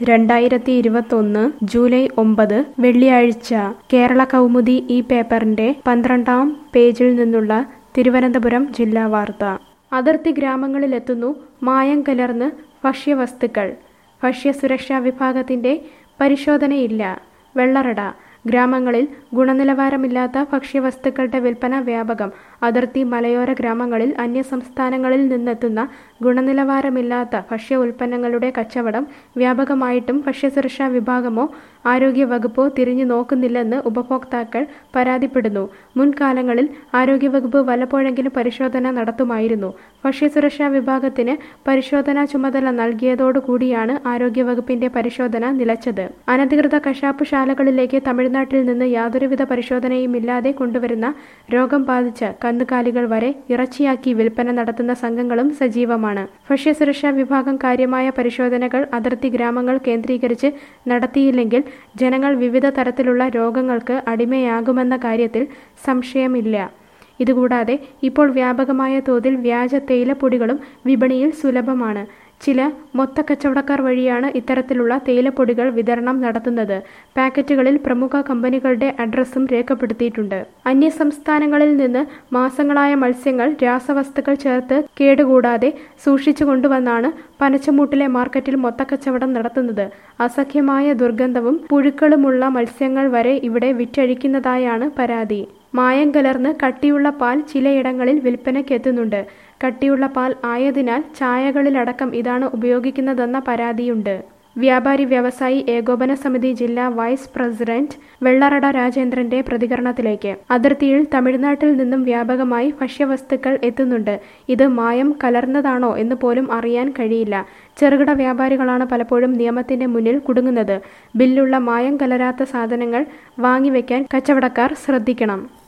രണ്ടായിരത്തി ഇരുപത്തൊന്ന് ജൂലൈ ഒമ്പത് വെള്ളിയാഴ്ച കേരള കൗമുദി ഈ പേപ്പറിന്റെ പന്ത്രണ്ടാം പേജിൽ നിന്നുള്ള തിരുവനന്തപുരം ജില്ലാ വാർത്ത അതിർത്തി ഗ്രാമങ്ങളിലെത്തുന്നു മായം കലർന്ന് ഭക്ഷ്യവസ്തുക്കൾ ഭക്ഷ്യസുരക്ഷാ വിഭാഗത്തിന്റെ പരിശോധനയില്ല വെള്ളറട ഗ്രാമങ്ങളിൽ ഗുണനിലവാരമില്ലാത്ത ഭക്ഷ്യവസ്തുക്കളുടെ വിൽപ്പന വ്യാപകം അതിർത്തി മലയോര ഗ്രാമങ്ങളിൽ അന്യസംസ്ഥാനങ്ങളിൽ നിന്നെത്തുന്ന ഗുണനിലവാരമില്ലാത്ത ഭക്ഷ്യ ഉൽപ്പന്നങ്ങളുടെ കച്ചവടം വ്യാപകമായിട്ടും ഭക്ഷ്യസുരക്ഷാ വിഭാഗമോ ആരോഗ്യ വകുപ്പോ തിരിഞ്ഞു നോക്കുന്നില്ലെന്ന് ഉപഭോക്താക്കൾ പരാതിപ്പെടുന്നു മുൻകാലങ്ങളിൽ ആരോഗ്യവകുപ്പ് വല്ലപ്പോഴെങ്കിലും പരിശോധന നടത്തുമായിരുന്നു ഭക്ഷ്യസുരക്ഷാ വിഭാഗത്തിന് പരിശോധനാ ചുമതല നൽകിയതോടുകൂടിയാണ് ആരോഗ്യവകുപ്പിന്റെ പരിശോധന നിലച്ചത് അനധികൃത കശാപ്പ് ശാലകളിലേക്ക് തമിഴ്നാട്ടിൽ നിന്ന് യാതൊരുവിധ പരിശോധനയുമില്ലാതെ കൊണ്ടുവരുന്ന രോഗം ബാധിച്ച കന്നുകാലികൾ വരെ ഇറച്ചിയാക്കി വിൽപ്പന നടത്തുന്ന സംഘങ്ങളും സജീവമാണ് ഭക്ഷ്യസുരക്ഷാ വിഭാഗം കാര്യമായ പരിശോധനകൾ അതിർത്തി ഗ്രാമങ്ങൾ കേന്ദ്രീകരിച്ച് നടത്തിയില്ലെങ്കിൽ ജനങ്ങൾ വിവിധ തരത്തിലുള്ള രോഗങ്ങൾക്ക് അടിമയാകുമെന്ന കാര്യത്തിൽ സംശയമില്ല ഇതുകൂടാതെ ഇപ്പോൾ വ്യാപകമായ തോതിൽ വ്യാജ തേയിലപ്പൊടികളും വിപണിയിൽ സുലഭമാണ് ചില മൊത്തക്കച്ചവടക്കാർ വഴിയാണ് ഇത്തരത്തിലുള്ള തേയിലപ്പൊടികൾ വിതരണം നടത്തുന്നത് പാക്കറ്റുകളിൽ പ്രമുഖ കമ്പനികളുടെ അഡ്രസ്സും രേഖപ്പെടുത്തിയിട്ടുണ്ട് അന്യസംസ്ഥാനങ്ങളിൽ നിന്ന് മാസങ്ങളായ മത്സ്യങ്ങൾ രാസവസ്തുക്കൾ ചേർത്ത് കേടുകൂടാതെ സൂക്ഷിച്ചു കൊണ്ടുവന്നാണ് പനച്ചമൂട്ടിലെ മാർക്കറ്റിൽ മൊത്തക്കച്ചവടം നടത്തുന്നത് അസഖ്യമായ ദുർഗന്ധവും പുഴുക്കളുമുള്ള മത്സ്യങ്ങൾ വരെ ഇവിടെ വിറ്റഴിക്കുന്നതായാണ് പരാതി മായം കലർന്ന് കട്ടിയുള്ള പാൽ ചിലയിടങ്ങളിൽ വിൽപ്പനയ്ക്കെത്തുന്നുണ്ട് കട്ടിയുള്ള പാൽ ആയതിനാൽ ചായകളിലടക്കം ഇതാണ് ഉപയോഗിക്കുന്നതെന്ന പരാതിയുണ്ട് വ്യാപാരി വ്യവസായി ഏകോപന സമിതി ജില്ലാ വൈസ് പ്രസിഡന്റ് വെള്ളറട രാജേന്ദ്രന്റെ പ്രതികരണത്തിലേക്ക് അതിർത്തിയിൽ തമിഴ്നാട്ടിൽ നിന്നും വ്യാപകമായി ഭക്ഷ്യവസ്തുക്കൾ എത്തുന്നുണ്ട് ഇത് മായം കലർന്നതാണോ എന്ന് പോലും അറിയാൻ കഴിയില്ല ചെറുകിട വ്യാപാരികളാണ് പലപ്പോഴും നിയമത്തിന്റെ മുന്നിൽ കുടുങ്ങുന്നത് ബില്ലുള്ള മായം കലരാത്ത സാധനങ്ങൾ വാങ്ങിവെക്കാൻ കച്ചവടക്കാർ ശ്രദ്ധിക്കണം